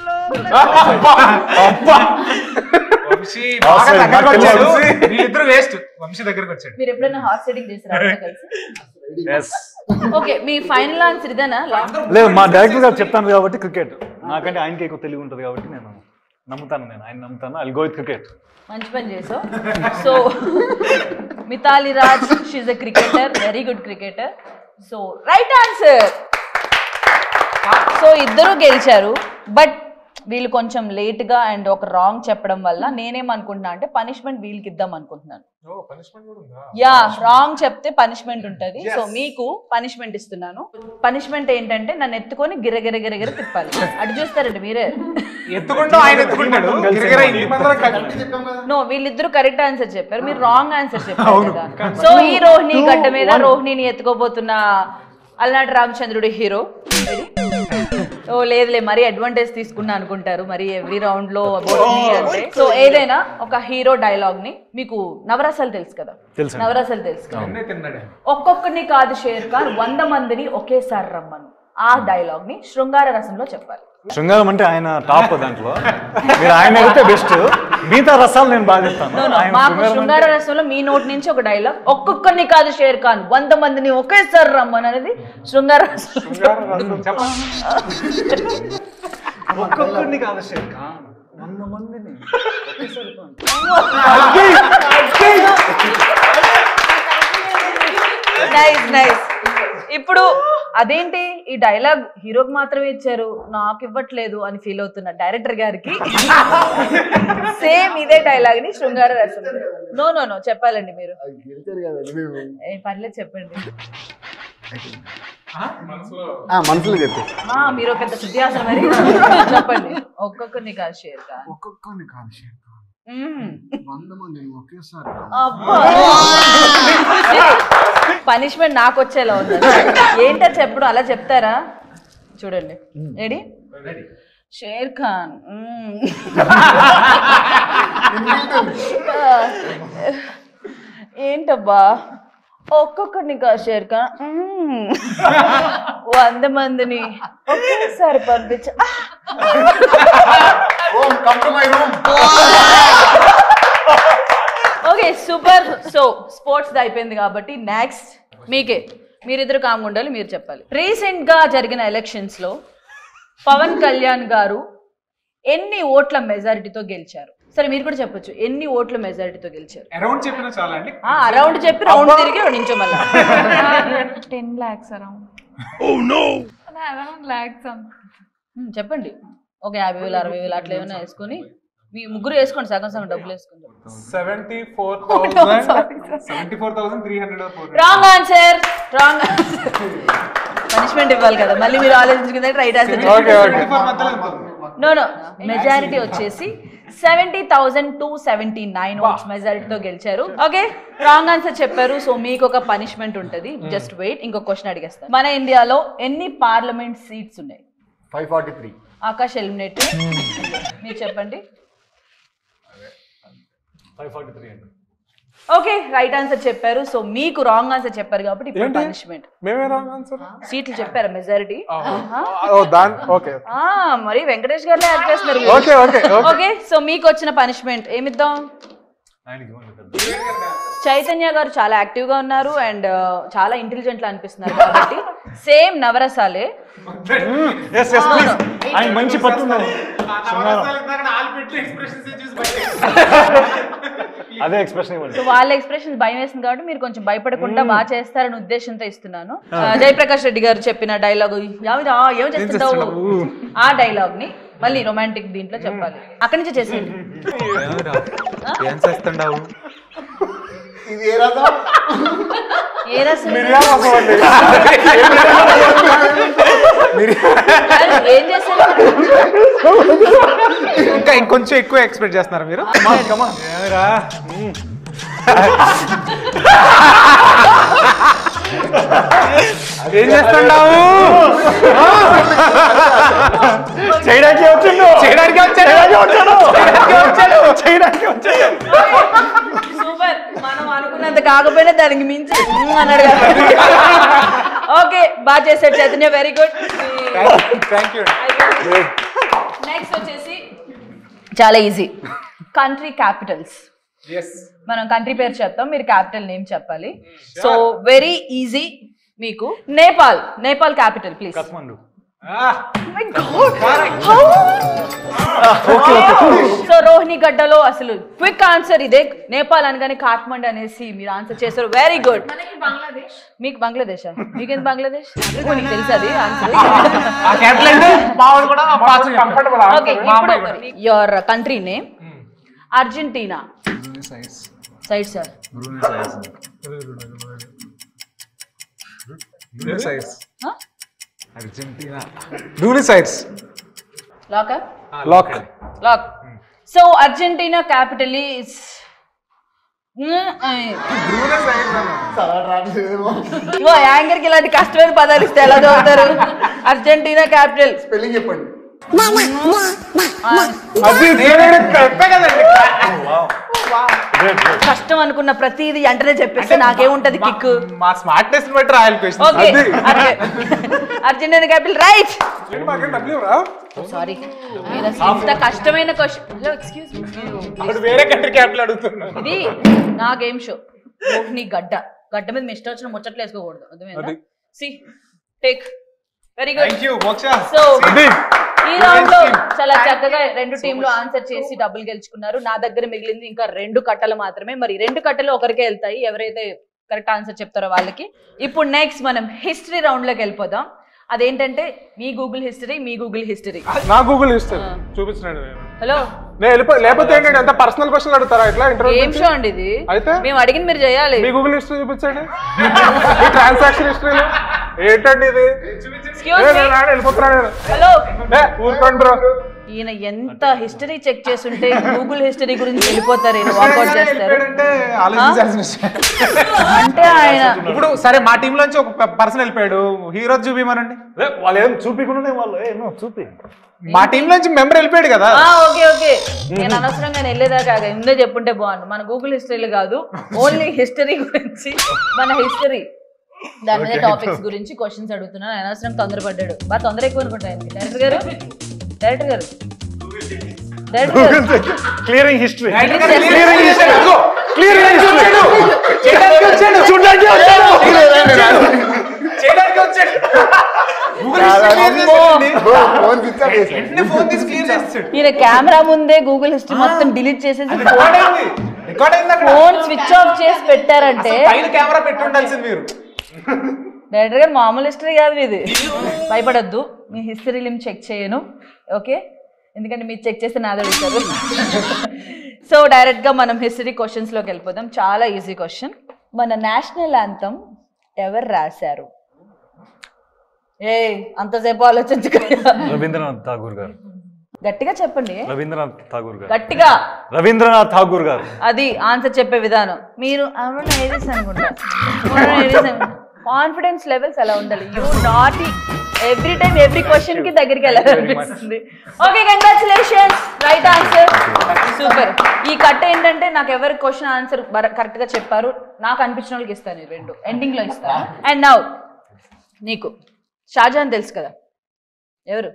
C: వంశీ బాగా
D: Offside.
C: దగ్గరకు
D: నాకు
C: వచ్చాడు
D: తెలుసు.
C: వీళ్ళిద్దరు వేస్ట్ వంశీ దగ్గరకు వచ్చాడు
A: మీరు ఎప్పుడైనా హార్స్ సెట్టింగ్ చేసారా కలిసి
D: ఎస్
A: ఓకే మీ ఫైనల్ ఆన్సర్ ఇదేనా
D: లేదు మా డైరెక్టర్ గారు చెప్తాను కాబట్టి క్రికెట్ నాకంటే ఆయనకి ఎక్కువ తెలివి ఉంటుంది కాబట్టి నేను నమ్ముతాను నేను ఆయన నమ్ముతాను ఐ గో విత్ క్రికెట్
A: మంచి పని చేసావు so Mithali Raj she a cricketer very good cricketer so right answer so ఇద్దరు గెలిచారు బట్ వీళ్ళు కొంచెం లేట్ గా అండ్ ఒక రాంగ్ చెప్పడం వల్ల నేనేమనుకుంటున్నా అంటే పనిష్మెంట్ వీళ్ళకి ఇద్దాం అనుకుంటున్నాను
G: ఓ పనిష్మెంట్ కూడా ఉందా
A: యా రాంగ్ చెప్తే పనిష్మెంట్ ఉంటది సో మీకు పనిష్మెంట్ ఇస్తున్నాను పనిష్మెంట్ ఏంటంటే నన్ను ఎత్తుకొని గిర గిర గిర గిర తిప్పాలి అటు చూస్తారండి మీరే
C: ఎత్తుకుంటూ ఆయన ఎత్తుకుంటాడు గిరగిర అయింది.
G: మేమందరం కలిసి
A: నో వీళ్ళిద్దరు కరెక్ట్ ఆన్సర్ చెప్పారు మీరు రాంగ్ ఆన్సర్ చెప్పారు కదా సో ఈ రోహిణి గడ్డ మీద రోహిణిని ఎత్తుకోబోతున్న అలనాటి రామచంద్రుడి హీరో ఓ లేదులే మరీ అడ్వాంటేజ్ తీసుకున్నా అనుకుంటారు మరి ఎవ్రీ రౌండ్ లో about me అంటే సో ఏదైనా ఒక హీరో డైలాగ్ ని మీకు నవరసాలు తెలుసు కదా
D: తెలుసు.
A: నవరసాలు తెలుసు కదా
C: అన్నే తిన్నాడు
A: ఒక్కొక్కరిని కాదు షేర్ ఖాన్ వంద మందిని ఒకేసారి రమ్మను ఆ డైలాగ్ ని శృంగార రసంలో చెప్పాలి
D: శృంగారం అంటే ఆయన టాప్ దాంట్లో మీరు ఆయన అయితే బెస్ట్ మిగతా రసాలు నేను బాగా చెప్తాను
A: No, no,
D: ఆయన
A: మాకు
D: శృంగారం
A: శృంగార రసంలో మీ నోటి నుంచి ఒక డైలాగ్ ఒక్కొక్కరిని కాదు షేర్ ఖాన్ వంద మందిని ఒకేసారి రమ్మని అనేది శృంగార రసంలో
D: ఒక్కొక్కరిని కాదు షేర్ ఖాన్ వంద మందిని
A: నైస్ నైస్ ఇప్పుడు అదేంటి ఈ డైలాగ్ హీరోకి మాత్రమే ఇచ్చారు నాకు ఇవ్వట్లేదు అని ఫీల్ అవుతున్న డైరెక్టర్ గారికి సేమ్ ఇదే డైలాగ్ ని శృంగార రసం నో నో నో చెప్పాలండి మీరు
E: అది గెలిచారు కదండి మేము
A: ఏ, పర్లేదు చెప్పండి
G: మనసులో
E: ఆ, మనసులో చెప్పి
A: ఆ, మీరు ఒక పెద్ద శుద్ధ్యాసనం మరి చెప్పండి ఒక్కొక్కరిని కాదు షేర్ ఖాన్
E: ఒక్కొక్కరిని కాదు షేర్ ఖాన్.
A: మ్మ్.
E: వంద మంది ఒకేసారి
A: అబ్బా పనిష్మెంట్ నాకు వచ్చేలా ఉంది ఏంటో చెప్పడం అలా చెప్తారా చూడండి రెడీ షేర్ ఖాన్ మ్మ్. ఏంటబ్బా ఒక్కొక్కరిని కాదు షేర్ ఖాన్ మ్మ్. వంద మందిని ఒకేసారి పంపించ
E: ఓం కంప్రమైజ్ ఓం
A: ఓకే సూపర్ సో స్పోర్ట్స్ అయిపోయింది కాబట్టి నెక్స్ట్ మీకే మీరిద్దరు కామ్గా ఉండాలి మీరు చెప్పాలి రీసెంట్ గా జరిగిన ఎలక్షన్స్ లో పవన్ కళ్యాణ్ గారు ఎన్ని ఓట్ల మెజారిటీతో గెలిచారు సరే మీరు కూడా చెప్పొచ్చు ఎన్ని ఓట్ల మెజారిటీతో గెలిచారు
C: అరౌండ్ చెప్పినా చాలా అండి
A: ఆ అరౌండ్ చెప్పి రౌండ్ తిరిగి నించో మళ్ళా
F: ten lakhs around around lakhs
A: um, చెప్పండి ఒక యాభై వేలు అరవై వేలు అట్లా ఏమైనా వేసుకొని మీ ముగ్గురు వేసుకోండి సగం సగం డబ్బులు వేసుకోండి
C: seventy four thousand seventy four thousand three hundred four
A: wrong answer wrong punishment ఇవ్వాలి కదా మళ్ళీ మీరు ఆలోచించుకుంటే right answer
C: okay okay four మధ్యలో ఎంత ఉంది?
A: నో నో మెజారిటీ వచ్చేసి seventy thousand two seventy nine votes మెజారిటీతో గెలిచారు ఓకే రాంగ్ ఆన్సర్ చెప్పారు సో మీకు ఒక పనిష్మెంట్ ఉంటుంది జస్ట్ వెయిట్ ఇంకో క్వశ్చన్ అడిగేస్తాను మన ఇండియాలో ఎన్ని పార్లమెంట్ సీట్స్ ఉన్నాయి
E: five forty three
A: Akash eliminate మీరు చెప్పండి
D: ఫైవ్ ఫార్టీ త్రీ అండి
A: ఓకే రైట్ ఆన్సర్ చెప్పారు సో మీకు రాంగ్ ఆన్సర్ చెప్పారు కాబట్టి ఇప్పుడు
G: ఏంటి?
A: పనిష్మెంట్
G: మేమే రాంగ్ ఆన్సర్
A: సీట్లు చెప్పారా మెజారిటీ
G: ఓ దాని ఓకే
A: మరి వెంకటేష్ గారిలో యాడ్ చేస్తున్నారు
G: ఓకే ఓకే
A: ఓకే సో మీకు వచ్చిన పనిష్మెంట్ ఏమిద్దాం
D: ఆయనకి ఇవ్వండి పెద్ద
A: చైతన్య గారు చాలా యాక్టివ్ గా ఉన్నారు అండ్ చాలా ఇంటెలిజెంట్ లా అనిపిస్తున్నారు కాబట్టి సేమ్ నవరసాలే
D: ఎస్ ఎస్ ప్లీజ్ ఆయన మంచి పట్టున్నారు అదే ఎక్స్ప్రెషన్ ఇవ్వండి
A: సో వాళ్ళ ఎక్స్ప్రెషన్ భయం వేసింది కాబట్టి మీరు కొంచెం భయపడకుండా బాగా చేస్తారని ఉద్దేశంతో ఇస్తున్నాను ఆ, జయప్రకాష్ రెడ్డి గారు చెప్పిన డైలాగ్ ఏం చేస్తుంటావు ఆ డైలాగ్ ని మళ్ళీ రొమాంటిక్ దీంట్లో చెప్పాలి అక్కడి నుంచి చేసేయండి
C: ఏం చేస్తుండవు
E: ఇది ఏ రథం
A: ఏ రసం ఏం చేస్తారు
C: ఇంకా ఇంకొంచెం ఎక్కువ ఎక్స్పెక్ట్ చేస్తున్నారు మీరు ఏమిరా? ఏం చేస్తుండవు
D: చేయడానికి వచ్చిండు
C: చేయడానికి వచ్చాడు చేయడానికి వచ్చాడు
D: చేయడానికి వచ్చాడు
A: సూపర్ మనం అనుకున్నంత కాకపోయినా దానికి మించి ఉమ్ అన్నాడు కాబట్టి ఓకే బాగా చేశాడు Chaitanya very good
C: thank you
A: next వచ్చేసి చాలా ఈజీ కంట్రీ క్యాపిటల్స్
C: ఎస్
A: మనం కంట్రీ పేరు చెప్తాం మీరు క్యాపిటల్ నేమ్ చెప్పాలి సో వెరీ ఈజీ మీకు Nepal Nepal capital please
D: Kathmandu
A: so Rohini గడ్డలో అసలు క్విక్ ఆన్సర్ ఇదే నేపాల్ అనగానే కాఠ్మండ్ అనేసి మీరు ఆన్సర్ చేశారు వెరీ గుడ్
B: మనకి బంగ్లాదేశ్
A: మీకు బంగ్లాదేశ్ మీకేంది బంగ్లాదేశ్ ఓ, నీకు తెలుసు అది ఆన్సర్
C: ఆ క్యాపిటల్ అంటే మావాడు కూడా fast గా చెప్పాడు.
G: కంఫర్టబుల్
A: ఓకే ఇప్పుడు your country name Argentina side sir
G: sides
A: lock
G: lock
A: lock so Argentina capital is యాంగర్ కి ఇలాంటి కష్టమైన పదాలు ఇస్తే ఎలా చదువుతారు అర్జెంటీనా క్యాపిటల్
E: స్పెల్లింగ్ చెప్పండి
G: అది చెప్పే కదండి
A: కష్టం అనుకున్న ప్రతిదీ వెంటనే చెప్పేస్తే నాకేముంటది కిక్
C: మా స్మార్ట్నెస్ బట్టి రాయాలి question
A: okay Argentina capital right
G: మాకేం డబ్బులు రా
A: సారీ ఇంత కష్టమైన క్వశ్చన్ హలో ఎక్స్క్యూజ్
C: అప్పుడు వేరే కంట్రీ క్యాపిటల్ అడుగుతున్నా
A: ఇది నా గేమ్ షో రోహిణి గడ్డ గడ్డ మీద మీ ఇష్టం వచ్చిన ముచ్చట్లు వేసుకోకూడదు అర్థమైందా
G: అది.
A: సి టేక్ very good
C: thank you Moksha
A: so ఈ రౌండ్ లో చాలా చక్కగా రెండు టీంలు ఆన్సర్ చేసి డబ్బులు గెలుచుకున్నారు నా దగ్గర మిగిలింది ఇంకా రెండు కట్టలు మాత్రమే మరి రెండు కట్టలు ఒకరికే వెళ్తాయి ఎవరైతే కరెక్ట్ ఆన్సర్ చెప్తారో వాళ్ళకి ఇప్పుడు నెక్స్ట్ మనం హిస్టరీ రౌండ్ లోకి వెళ్ళిపోదాం అదేంటంటే మీ గూగుల్ హిస్టరీ మీ గూగుల్ హిస్టరీ
G: నా గూగుల్ ఇస్తాను చూపించినాడు నేను
A: హలో
G: నేను వెళ్ళిపో లేకపోతే ఏంటంటే ఎంత పర్సనల్ క్వశ్చన్ అడుగుతారా ఇట్లా
A: ఏం
G: ఇంటర్వ్యూ
A: షో అండి ఇది
G: అయితే?
A: మేము అడిగింది మీరు చేయాలి
G: మీ గూగుల్ హిస్టరీ చూపించండి మీ ట్రాన్సాక్షన్ హిస్టరీలో ఏంటండి ఇది
A: Excuse
G: ఏ,
A: me.
G: నేను రాను, వెళ్ళిపోతున్నాను నేను.
A: హలో
G: ఏ, ఊరుకోండి బ్రో
A: ఈయన ఎంత హిస్టరీ చెక్ చేస్తుంటే గూగుల్ హిస్టరీ గురించి వెళ్ళిపోతారు ఈయన వాకౌట్ చేస్తారు
C: అంటే ఆలోచించాల్సిన విషయం.
A: అంటే ఆయన
C: ఇప్పుడు సరే మా టీం లోంచి ఒక పర్సన్ వెళ్ళిపోయాడు హీరో చూపిమనండి
D: అదే వాళ్ళు ఏం చూపించకుండా వాళ్ళు ఏ నో చూపి
C: మా టీం లోంచి మెంబర్ వెళ్ళిపోయాడు కదా
A: ఆ, ఓకే ఓకే నేను అనవసరంగా నేను వెళ్ళేదాకా ముందే చెప్పుంటే బాగుండు మన గూగుల్ హిస్టరీలు కాదు ఓన్లీ హిస్టరీ గురించి మన హిస్టరీ దాని మీద టాపిక్స్ గురించి క్వశ్చన్స్ అడుగుతున్నాను అనవసరం తొందరపడ్డాడు బాగా తొందర ఎక్కువ అనుకుంటా ఆయనకి. Director garu director garu director garu
D: clearing history
C: clearing చేశాడు.
D: క్లియరింగ్
C: చేయడానికి వచ్చాడు.
D: చూడడానికి వచ్చాడు
C: చేయడానికి వచ్చాడు Google history clear చేశాడండి.
E: ఫోన్ స్విచ్ ఆఫ్ చేసి
C: వెంటనే ఫోన్ తీసి క్లియర్ చేస్తాడు
A: ఈయన కెమెరా ముందే గూగుల్ హిస్టరీ మొత్తం డిలీట్ చేసేసి
C: రికార్డ్ అయింది రికార్డ్ అయింది అక్కడ
A: ఫోన్ స్విచ్ ఆఫ్ చేసి పెట్టారంటే
C: అసలు పైన కెమెరా పెట్టి ఉండాల్సింది మీరు
A: డైరెక్టర్ గారు మామూలు హిస్టరీ కాదు ఇది భయపడొద్దు మీ హిస్టరీ లిమ్ చెక్ చేయను ఓకే ఎందుకంటే మీరు చెక్ చేస్తే నాది అడుగుతారు సో డైరెక్ట్గా మనం హిస్టరీ క్వశ్చన్స్లోకి వెళ్ళిపోదాం చాలా ఈజీ క్వశ్చన్ మన నేషనల్ యాంథమ్ ఎవరు రాశారు ఏ అంతసేపు ఆలోచించకుండా
D: రవీంద్రనాథ్ ఠాగూర్ గారు
A: గట్టిగా చెప్పండి
D: రవీంద్రనాథ్ ఠాగూర్ గారు
A: గట్టిగా
D: రవీంద్రనాథ్ ఠాగూర్ గారు
A: అది ఆన్సర్ చెప్పే విధానం మీరు అవును ఏజెస్ అనుకుంటా కాన్ఫిడెన్స్ లెవెల్స్ అలా ఉండాలి you not every time every question కి దగ్గరికి వెళ్ళాలనిపిస్తుంది okay congratulations right answer super ఈ కట్ ఏంటంటే నాకు ఎవరి క్వశ్చన్ ఆన్సర్ కరెక్ట్ గా చెప్పారు నాకు అనిపించిన వాళ్ళకి ఇస్తాను ఈ రెండు ఎండింగ్ లో ఇస్తాను అండ్ నౌ నీకు షాజహాన్ తెలుసు కదా ఎవరు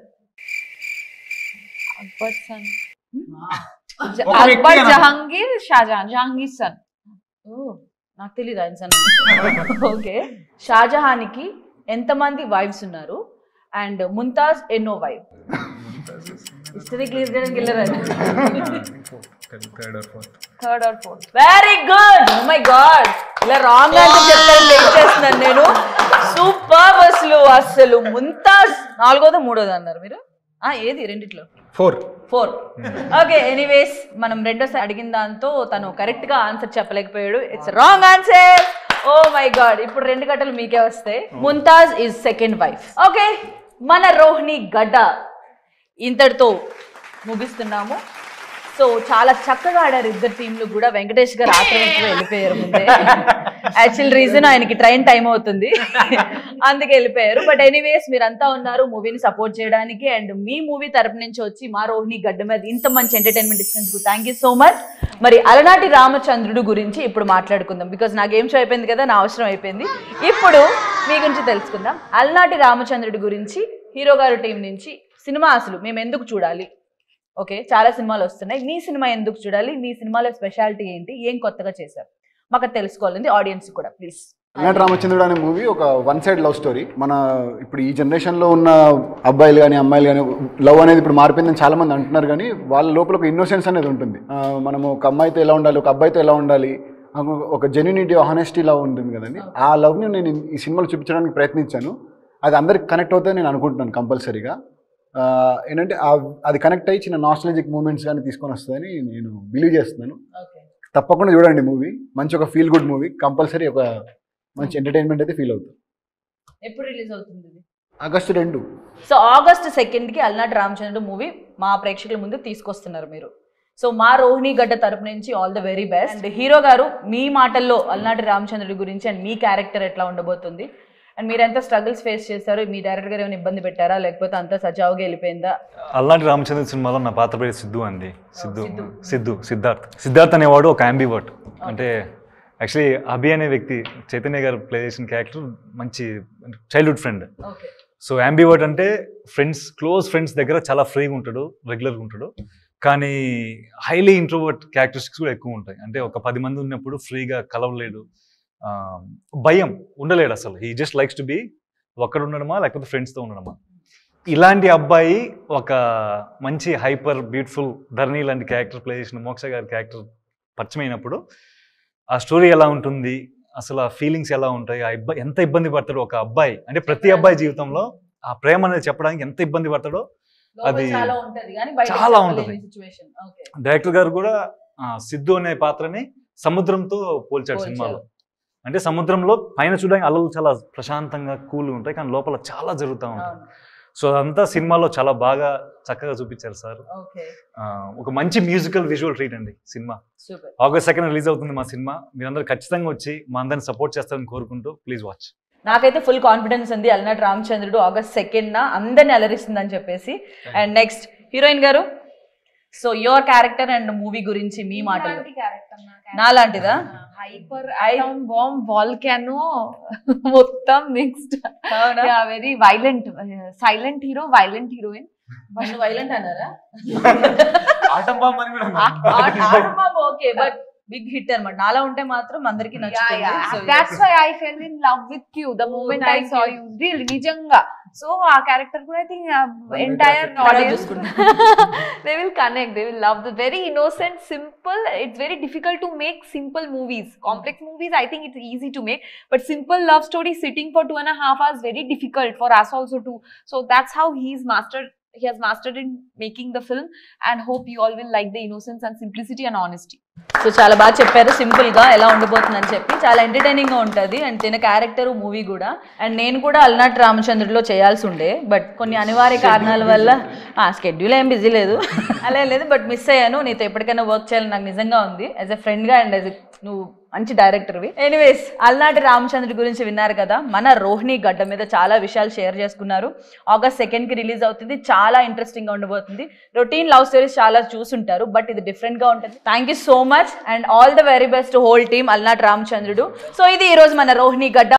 F: అక్బర్ సన్
C: ఒక వ్యక్తి
F: అక్బర్
C: అన్నమాట.
F: జహాంగీర్ షాజహాన్ జహాంగీర్ సన్
A: ఓ నాకు తెలియదు ఆయన సన్ ఓకే షాజహాన్కి ఎంతమంది వైఫ్స్ ఉన్నారు అండ్ ముంతాజ్ ఎన్నో వైఫ్ హిస్టరీ క్లియర్ చేయడానికి వెళ్ళారు
F: third or fourth
A: very good oh my god ఇలా రాంగ్ ఆన్సర్ చెప్తాను వెయిట్ చేస్తున్నాను నేను సూపర్ అసలు అసలు ముంతాజ్ నాలుగోదో మూడోదో అన్నారు మీరు ఆ ఏది రెండిట్లో
G: ఫోర్
A: ఫోర్ ఓకే ఎనీవేస్ మనం రెండోసారి అడిగిన దాంతో తను కరెక్ట్ గా ఆన్సర్ చెప్పలేకపోయాడు it's wrong answer oh my god ఇప్పుడు రెండు గంటలు మీకే వస్తాయి Mumtaz is second wife okay మన రోహిణి గడ్డ ఇంతటితో ముగిస్తున్నాము సో చాలా చక్కగా ఆడారు ఇద్దరు టీంలు కూడా వెంకటేష్ గారు ఆత్రం ఎక్కువ వెళ్ళిపోయారు ముందే యాక్చువల్ రీజన్ ఆయనకి ట్రైన్ టైం అవుతుంది అందుకే వెళ్ళిపోయారు బట్ ఎనీవేస్ మీరంతా ఉన్నారు మూవీని సపోర్ట్ చేయడానికి అండ్ మీ మూవీ తరపు నుంచి వచ్చి మా రోహిణి గడ్డ మీద ఇంత మంచి ఎంటర్టైన్మెంట్ ఇచ్చినందుకు థ్యాంక్ యూ సో మచ్ మరి అలనాటి రామచంద్రుడు గురించి ఇప్పుడు మాట్లాడుకుందాం బికాజ్ నా గేమ్ షో అయిపోయింది కదా నా అవసరం అయిపోయింది ఇప్పుడు మీ గురించి తెలుసుకుందాం అలనాటి రామచంద్రుడి గురించి హీరో గారు టీం నుంచి సినిమా అసలు మేము ఎందుకు చూడాలి ఓకే చాలా సినిమాలు వస్తున్నాయి మీ సినిమా ఎందుకు చూడాలి మీ సినిమాలో స్పెషాలిటీ ఏంటి ఏం కొత్తగా చేశారు మాకు అది తెలుసుకోవాలండి ఆడియన్స్ కూడా ప్లీజ్
E: అన్నట్టు రామచంద్రుడు అనే మూవీ ఒక వన్ సైడ్ లవ్ స్టోరీ మన ఇప్పుడు ఈ జనరేషన్లో ఉన్న అబ్బాయిలు కానీ అమ్మాయిలు కానీ లవ్ అనేది ఇప్పుడు మారిపోయిందని చాలా మంది అంటున్నారు కానీ వాళ్ళ లోపల ఒక ఇన్నోసెన్స్ అనేది ఉంటుంది ఆ, మనము ఒక అమ్మాయితో ఎలా ఉండాలి ఒక అబ్బాయితో ఎలా ఉండాలి ఒక- ఒక జెన్యునిటీ హానెస్టీ లవ్ ఉంటుంది కదండి ఆ లవ్ని నేను ఈ సినిమాలో చూపించడానికి ప్రయత్నించాను అది అందరికి కనెక్ట్ అవుతుందని నేను అనుకుంటున్నాను కంపల్సరీగా ఆ, ఏంటంటే ఆ- అది కనెక్ట్ అయ్యి చిన్న నాస్టలజిక్ మూమెంట్స్ కానీ తీసుకొని వస్తుందని నేను బిలీవ్ చేస్తున్నాను తప్పకుండా చూడండి మూవీ మంచి ఒక ఫీల్ గుడ్ మూవీ కంపల్సరీ ఒక మంచి ఎంటర్టైన్మెంట్ అయితే ఫీల్ అవుతుంది
A: ఎప్పుడు రిలీజ్ అవుతుంది ఇది
E: ఆగస్టు రెండు
A: సో ఆగస్ట్ సెకండ్ కి అల్నాటి రామచంద్రుడు మూవీ మా ప్రేక్షకుల ముందు తీసుకొస్తున్నారు మీరు సో మా రోహిణి గడ్డ తరపు నుంచి all the very best and hero గారు మీ మాటల్లో అల్నాటి రామచంద్రుడి గురించి అండ్ మీ క్యారెక్టర్ ఎట్లా ఉండబోతుంది అండ్ మీరు ఎంత స్ట్రగుల్స్ ఫేస్ చేశారు మీ డైరెక్టర్ గారు ఏమైనా ఇబ్బంది పెట్టారా లేకపోతే అంతా సజావుగా వెళ్ళిపోయిందా
D: అల్లాంటి రామచంద్ర సినిమాలో నా పాత్ర పేరు సిద్ధు అండి సిద్ధు
A: సిద్ధు.
D: సిద్ధు సిద్ధార్థ్ సిద్ధార్థ్ అనేవాడు ఒక యాంబివర్ట్ అంటే యాక్చువల్లీ అభి అనే వ్యక్తి చైతన్య గారు ప్లే చేసిన క్యారెక్టర్ మంచి childhood friend
A: okay
D: so ambivert అంటే ఫ్రెండ్స్ క్లోజ్ ఫ్రెండ్స్ దగ్గర చాలా ఫ్రీగా ఉంటాడు రెగ్యులర్గా ఉంటాడు కానీ హైలీ ఇంట్రోవర్ట్ క్యారెక్టరిస్టిక్స్ కూడా ఎక్కువ ఉంటాయి అంటే ఒక పది మంది ఉన్నప్పుడు ఫ్రీగా కలవలేడు ఆ, భయం ఉండలేడు అసలు he just likes to be ఒక్కడ ఉండడమా లేకపోతే ఫ్రెండ్స్తో ఉండడమా ఇలాంటి అబ్బాయి ఒక మంచి హైపర్ బ్యూటిఫుల్ ధరణి లాంటి క్యారెక్టర్ ప్లే చేసిన మోక్ష గారి క్యారెక్టర్ పరిచయం అయినప్పుడు ఆ స్టోరీ ఎలా ఉంటుంది అసలు ఆ ఫీలింగ్స్ ఎలా ఉంటాయి ఆ ఇబ్బంది ఎంత ఇబ్బంది పడతాడు ఒక అబ్బాయి అంటే ప్రతి అబ్బాయి జీవితంలో ఆ ప్రేమ అనేది చెప్పడానికి ఎంత ఇబ్బంది పడతాడో
A: లోపల
D: అది
A: చాలా ఉంటది కానీ బయట
D: చాలా ఉంటది.
A: సిచ్యువేషన్ ఓకే
D: డైరెక్టర్ గారు కూడా ఆ, సిద్ధు అనే పాత్రని సముద్రంతో పోల్చాడు
A: పోల్చారు.
D: సినిమాలో అంటే సముద్రంలో పైన చూడడానికి అలలు చాలా ప్రశాంతంగా కూల్ ఉంటాయి కానీ లోపల చాలా జరుగుతూ ఉంటాయి
A: అవును
D: సో అదంతా సినిమాలో చాలా బాగా చక్కగా చూపించారు సార్
A: ఓకే
D: ఆ, ఒక మంచి మ్యూజికల్ విజువల్ ట్రీట్ అండి సినిమా
A: సూపర్
D: ఆగస్ట్ సెకండ్ రిలీజ్ అవుతుంది మా సినిమా మీరందరూ ఖచ్చితంగా వచ్చి మా అందరిని సపోర్ట్ చేస్తారని కోరుకుంటూ ప్లీజ్ వాచ్
A: నాకైతే ఫుల్ కాన్ఫిడెన్స్ ఉంది అల్నాటి రామచంద్రుడు ఆగస్ట్ సెకండ్ నా అందరిని అలరిస్తుందని చెప్పేసి అండ్ నెక్స్ట్ హీరోయిన్ గారు so your character and movie గురించి మీ మాటలు నాలాంటిదా
B: హైపర్ ఐటమ్ బాంబ్ వాల్కానో మొత్తం మిక్స్డ్
A: అవునా
B: very violent silent hero violent heroine
A: నన్ను వైలెంట్ అన్నారా
C: ఆటం బాంబ్ అని కూడా
A: ఓకే బట్ బిగ్ హిట్ అన్నమాట నాలా ఉంటే మాత్రం అందరికి నచ్చుతుంది So,
B: that's
A: yes.
B: Why I fell in love with you the moment I
A: thank
B: saw
A: you.
B: You real నిజంగా సో ఆ క్యారెక్టర్ కూడా ఐ థింక్ ఎంటైర్
A: తర్వాత
B: ఆడియన్స్
A: చూసుకుంటా.
B: they will connect they will love the very innocent simple it's very difficult to make simple movies complex movies i think it's easy to make but simple love story sitting for two and a half hours very difficult for us also too so that's how he's mastered he has mastered in making the film and hope you all will like the innocence and simplicity and honesty
A: so చాలా బాగా చెప్పారు simple గా ఎలా ఉండబోతుందని చెప్పి చాలా entertaining గా ఉంటది అండ్ తిన క్యారెక్టర్ మూవీ కూడా అండ్ నేను కూడా అల్నాటి రామచంద్రుడిలో చేయాల్సి ఉండే బట్ కొన్ని అనివార్య కారణాల వల్ల ఆ స్కెడ్యూల్ ఏం బిజీ లేదు అలా ఏం లేదు బట్ మిస్ అయ్యాను నీతో ఎప్పటికైనా వర్క్ చేయాలని నాకు నిజంగా ఉంది యాజ్ ఎ ఫ్రెండ్ గా అండ్ యాజ్ నువ్వు మంచి డైరెక్టర్వి ఎనీవేస్ అల్నాటి రామచంద్రుడి గురించి విన్నారు కదా మన రోహిణి గడ్డ మీద చాలా విషయాలు షేర్ చేసుకున్నారు ఆగస్ట్ సెకండ్ కి రిలీజ్ అవుతుంది చాలా ఇంట్రెస్టింగ్ గా ఉండబోతుంది రొటీన్ లవ్ స్టోరీస్ చాలా చూసుంటారు బట్ ఇది డిఫరెంట్ గా ఉంటుంది thank you so much and all the very best whole team Alanaati Ramachandrudu so ఇది ఈ రోజు మన రోహిణి గడ్డ